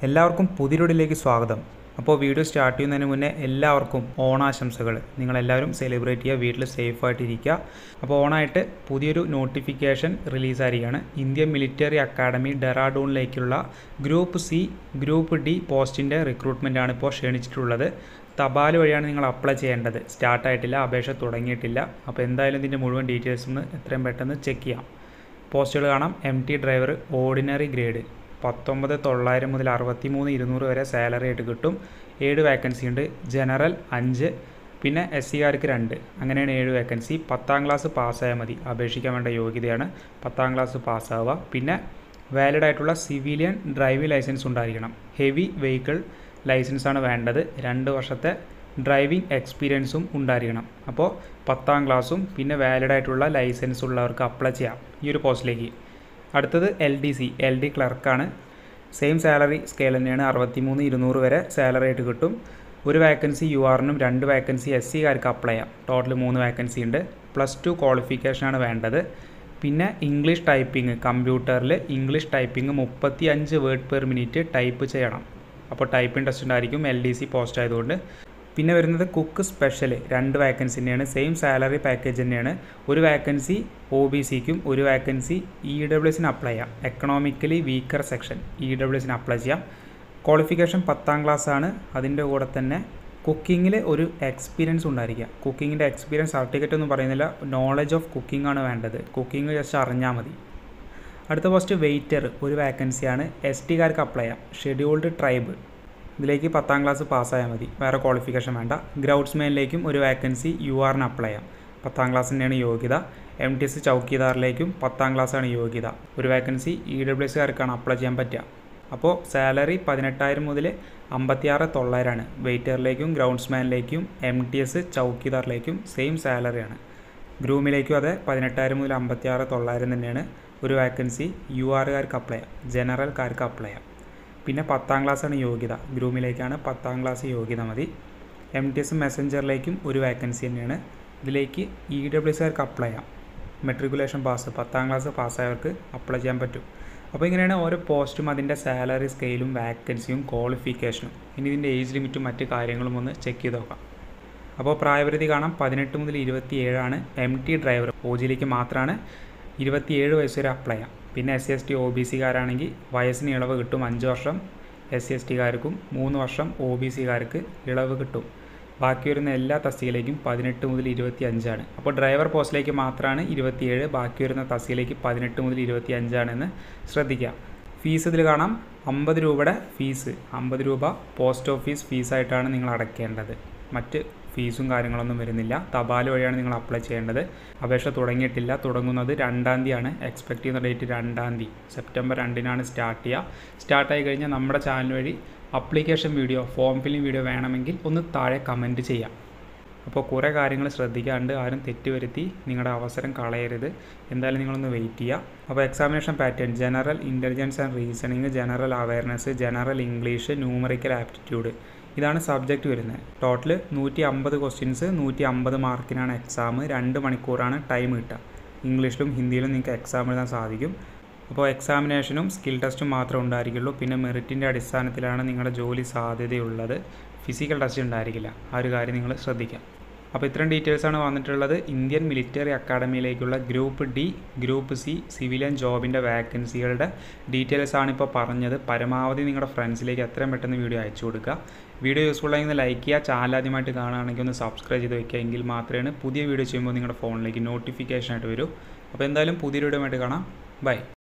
എല്ലാവർക്കും പുതിയൊരിലേക്ക് സ്വാഗതം അപ്പോൾ വീഡിയോ സ്റ്റാർട്ട് ചെയ്യുന്നതിന് മുന്നേ എല്ലാവർക്കും ഓണാശംസകൾ നിങ്ങളെല്ലാവരും സെലിബ്രേറ്റ് ചെയ്യുക വീട്ടിൽ സേഫായിട്ടിരിക്കുക അപ്പോൾ ഓണായിട്ട് പുതിയൊരു നോട്ടിഫിക്കേഷൻ റിലീസായിരിക്കുകയാണ് ഇന്ത്യൻ മിലിറ്ററി അക്കാഡമി ഡെറാഡൂണിലേക്കുള്ള ഗ്രൂപ്പ് സി ഗ്രൂപ്പ് ഡി പോസ്റ്റിൻ്റെ റിക്രൂട്ട്മെൻറ്റാണ് ഇപ്പോൾ ക്ഷണിച്ചിട്ടുള്ളത് തപാൽ വഴിയാണ് നിങ്ങൾ അപ്ലൈ ചെയ്യേണ്ടത് സ്റ്റാർട്ടായിട്ടില്ല അപേക്ഷ തുടങ്ങിയിട്ടില്ല അപ്പോൾ എന്തായാലും ഇതിൻ്റെ മുഴുവൻ ഡീറ്റെയിൽസ് ഒന്ന് എത്രയും പെട്ടെന്ന് ചെക്ക് ചെയ്യാം പോസ്റ്റുകൾ കാണാം M T driver ordinary grade പത്തൊമ്പത് തൊള്ളായിരം മുതൽ അറുപത്തി മൂന്ന് ഇരുന്നൂറ് വരെ സാലറി ആയിട്ട് കിട്ടും ഏഴ് വേക്കൻസി ഉണ്ട് ജനറൽ അഞ്ച് പിന്നെ എസ് സിക്കാർക്ക് രണ്ട് അങ്ങനെയാണ് ഏഴ് വേക്കൻസി പത്താം ക്ലാസ് പാസ്സായാൽ മതി അപേക്ഷിക്കാൻ വേണ്ട യോഗ്യതയാണ് പത്താം ക്ലാസ് പാസ്സാവുക പിന്നെ വാലിഡ് ആയിട്ടുള്ള സിവിലിയൻ ഡ്രൈവിംഗ് ലൈസൻസ് ഉണ്ടായിരിക്കണം ഹെവി വെഹിക്കിൾ ലൈസൻസാണ് വേണ്ടത് രണ്ട് വർഷത്തെ ഡ്രൈവിംഗ് എക്സ്പീരിയൻസും ഉണ്ടായിരിക്കണം അപ്പോൾ പത്താം ക്ലാസ്സും പിന്നെ വാലിഡ് ആയിട്ടുള്ള ലൈസൻസ് ഉള്ളവർക്ക് അപ്ലൈ ചെയ്യാം ഈ ഒരു പോസ്റ്റിലേക്ക് അടുത്തത് L D C L D ക്ലർക്കാണ് സെയിം സാലറി സ്കെയിൽ തന്നെയാണ് അറുപത്തി മൂന്ന് ഇരുന്നൂറ് വരെ സാലറി ആയിട്ട് കിട്ടും ഒരു വേക്കൻസി യു ആറിനും രണ്ട് വേക്കൻസി എസ് സിക്കാർക്ക് അപ്ലൈ ചെയ്യാം ടോട്ടൽ മൂന്ന് വേക്കൻസി ഉണ്ട് പ്ലസ് ടു ക്വാളിഫിക്കേഷനാണ് വേണ്ടത് പിന്നെ ഇംഗ്ലീഷ് ടൈപ്പിംഗ് കമ്പ്യൂട്ടറിൽ ഇംഗ്ലീഷ് ടൈപ്പിംഗ് മുപ്പത്തി അഞ്ച് വേർഡ് പെർ മിനിറ്റ് ടൈപ്പ് ചെയ്യണം അപ്പോൾ ടൈപ്പിംഗ് ടെസ്റ്റ് ഉണ്ടായിരിക്കും എൽ ഡി സി പോസ്റ്റ് ആയതുകൊണ്ട് പിന്നെ വരുന്നത് കുക്ക് സ്പെഷ്യൽ രണ്ട് വേക്കൻസി തന്നെയാണ് സെയിം സാലറി പാക്കേജ് തന്നെയാണ് ഒരു വേക്കൻസി ഒ ബി സിക്കും ഒരു വേക്കൻസി ഇ ഡബ്ല്യു എസിന് അപ്ലൈ ചെയ്യാം economically weaker section E W എസിന് അപ്ലൈ ചെയ്യാം ക്വാളിഫിക്കേഷൻ പത്താം ക്ലാസ് ആണ് അതിൻ്റെ കൂടെ തന്നെ കുക്കിങ്ങിൽ ഒരു എക്സ്പീരിയൻസ് ഉണ്ടായിരിക്കുക കുക്കിങ്ങിൻ്റെ എക്സ്പീരിയൻസ് സർട്ടിഫിക്കറ്റ് ഒന്നും പറയുന്നില്ല നോളജ് ഓഫ് കുക്കിംഗ് ആണ് വേണ്ടത് കുക്കിംഗ് ജസ്റ്റ് അറിഞ്ഞാൽ മതി അടുത്ത പോസ്റ്റ് വെയിറ്റർ ഒരു വേക്കൻസിയാണ് എസ് ടിക്കാർക്ക് അപ്ലൈ ചെയ്യാം ഷെഡ്യൂൾഡ് ട്രൈബ് ഇതിലേക്ക് പത്താം ക്ലാസ് പാസ്സായാൽ മതി വേറെ ക്വാളിഫിക്കേഷൻ വേണ്ട ഗ്രൗഡ്സ്മാനിലേക്കും ഒരു വേക്കൻസി യു ആറിന് അപ്ലൈ ചെയ്യാം പത്താം ക്ലാസ് തന്നെയാണ് യോഗ്യത എം ടി എസ് ചൗക്കിദാറിലേക്കും പത്താം ക്ലാസ്സാണ് യോഗ്യത ഒരു വേക്കൻസി ഇ ഡബ്ല്യു എസ്കാർക്കാണ് അപ്ലൈ ചെയ്യാൻ പറ്റുക അപ്പോൾ സാലറി പതിനെട്ടായിരം മുതൽ അമ്പത്തിയാറ് തൊള്ളായിരമാണ് വെയിറ്ററിലേക്കും ഗ്രൗണ്ട്സ്മാനിലേക്കും എം ടി എസ് ചൗക്കിദാറിലേക്കും സെയിം സാലറിയാണ് ഗ്രൂമിലേക്കും അതെ പതിനെട്ടായിരം മുതൽ അമ്പത്തിയാറ് തൊള്ളായിരം തന്നെയാണ് ഒരു വേക്കൻസി യു ആറുകാർക്ക് അപ്ലൈ ചെയ്യാം ജനറൽക്കാർക്ക് അപ്ലൈ ചെയ്യാം പിന്നെ പത്താം ക്ലാസ്സാണ് യോഗ്യത ഗ്രൂമിലേക്കാണ് പത്താം ക്ലാസ് യോഗ്യത മതി എം ടി എസ് മെസ്സഞ്ചറിലേക്കും ഒരു വേക്കൻസി തന്നെയാണ് ഇതിലേക്ക് ഇ ഡബ്ല്യു എസ്കാർക്ക് അപ്ലൈ ചെയ്യാം മെട്രിക്കുലേഷൻ പാസ് പത്താം ക്ലാസ് പാസ്സായവർക്ക് അപ്ലൈ ചെയ്യാൻ പറ്റും അപ്പോൾ ഇങ്ങനെയാണ് ഓരോ പോസ്റ്റും അതിൻ്റെ സാലറി സ്കെയിലും വാക്കൻസിയും ക്വാളിഫിക്കേഷനും ഇനി ഇതിൻ്റെ ഏജ് ലിമിറ്റും മറ്റ് കാര്യങ്ങളും ഒന്ന് ചെക്ക് ചെയ്ത് നോക്കാം അപ്പോൾ പ്രായപരിധി കാണാം പതിനെട്ട് മുതൽ ഇരുപത്തി ഏഴാണ് എം ടി ഡ്രൈവർ ഒ ജിയിലേക്ക് മാത്രമാണ് ഇരുപത്തിയേഴ് വയസ്സ് വരെ അപ്ലൈ ചെയ്യാം പിന്നെ S C S T O B സിക്കാരാണെങ്കിൽ വയസ്സിന് ഇളവ് കിട്ടും അഞ്ച് വർഷം എസ് സി എസ് ടിക്കാർക്കും മൂന്ന് വർഷം ഒ ബി സിക്കാർക്ക് ഇളവ് കിട്ടും ബാക്കി വരുന്ന എല്ലാ തസ്തികയിലേക്കും പതിനെട്ട് മുതൽ ഇരുപത്തി അഞ്ചാണ് അപ്പോൾ ഡ്രൈവർ പോസ്റ്റിലേക്ക് മാത്രമാണ് ഇരുപത്തിയേഴ് ബാക്കി വരുന്ന തസ്തികയിലേക്ക് പതിനെട്ട് മുതൽ ഇരുപത്തി അഞ്ചാണെന്ന് ശ്രദ്ധിക്കുക ഫീസ് ഇതിൽ കാണാം അമ്പത് രൂപയുടെ ഫീസ് അമ്പത് രൂപ പോസ്റ്റ് ഓഫീസ് ഫീസായിട്ടാണ് നിങ്ങൾ അടയ്ക്കേണ്ടത് മറ്റ് ഫീസും കാര്യങ്ങളൊന്നും വരുന്നില്ല തപാൽ വഴിയാണ് നിങ്ങൾ അപ്ലൈ ചെയ്യേണ്ടത് അപേക്ഷ തുടങ്ങിയിട്ടില്ല തുടങ്ങുന്നത് രണ്ടാം തീയതിയാണ് എക്സ്പെക്ട് ചെയ്യുന്ന ഡേറ്റ് രണ്ടാം തീയതി സെപ്റ്റംബർ രണ്ടിനാണ് സ്റ്റാർട്ട് ചെയ്യുക സ്റ്റാർട്ടായി കഴിഞ്ഞാൽ നമ്മുടെ ചാനൽ വഴി application video form filling video വേണമെങ്കിൽ ഒന്ന് താഴെ കമൻറ്റ് ചെയ്യാം അപ്പോൾ കുറേ കാര്യങ്ങൾ ശ്രദ്ധിക്കാണ്ട് ആരും തെറ്റുവരുത്തി നിങ്ങളുടെ അവസരം കളയരുത് എന്തായാലും നിങ്ങളൊന്ന് വെയിറ്റ് ചെയ്യുക അപ്പോൾ examination pattern general intelligence and reasoning general awareness general English numerical aptitude ഇതാണ് സബ്ജക്റ്റ് വരുന്നത് ടോട്ടൽ നൂറ്റി അമ്പത് ക്വസ്റ്റ്യൻസ് നൂറ്റി അമ്പത് മാർക്കിനാണ് എക്സാം രണ്ട് മണിക്കൂറാണ് ടൈം കിട്ടുക ഇംഗ്ലീഷിലും ഹിന്ദിയിലും നിങ്ങൾക്ക് എക്സാം എഴുതാൻ സാധിക്കും അപ്പോൾ എക്സാമിനേഷനും സ്കിൽ ടെസ്റ്റും മാത്രമേ ഉണ്ടായിരിക്കുള്ളൂ പിന്നെ മെറിറ്റിൻ്റെ അടിസ്ഥാനത്തിലാണ് നിങ്ങളുടെ ജോലി സാധ്യതയുള്ളത് ഫിസിക്കൽ ടെസ്റ്റ് ഉണ്ടായിരിക്കില്ല ആ ഒരു കാര്യം നിങ്ങൾ ശ്രദ്ധിക്കുക അപ്പോൾ ഇത്രയും ഡീറ്റെയിൽസാണ് വന്നിട്ടുള്ളത് ഇന്ത്യൻ മിലിറ്ററി അക്കാഡമിയിലേക്കുള്ള group D group C civilian ജോബിൻ്റെ വാക്കൻസികളുടെ ഡീറ്റെയിൽസ് ആണ് ഇപ്പോൾ പറഞ്ഞത് പരമാവധി നിങ്ങളുടെ ഫ്രണ്ട്സിലേക്ക് എത്രയും പെട്ടെന്ന് വീഡിയോ അയച്ചു കൊടുക്കുക വീഡിയോ യൂസ്ഫുൾ ആയി ലൈക്ക് ചെയ്യുക ചാനൽ ആദ്യമായിട്ട് കാണുകയാണെങ്കിൽ ഒന്ന് സബ്സ്ക്രൈബ് ചെയ്ത് വയ്ക്കുക എങ്കിൽ മാത്രമേ പുതിയ വീഡിയോ ചെയ്യുമ്പോൾ നിങ്ങളുടെ ഫോണിലേക്ക് നോട്ടിഫിക്കേഷൻ ആയിട്ട് വരൂ അപ്പോൾ എന്തായാലും പുതിയ വീഡിയോ ആയിട്ട് കാണാം ബൈ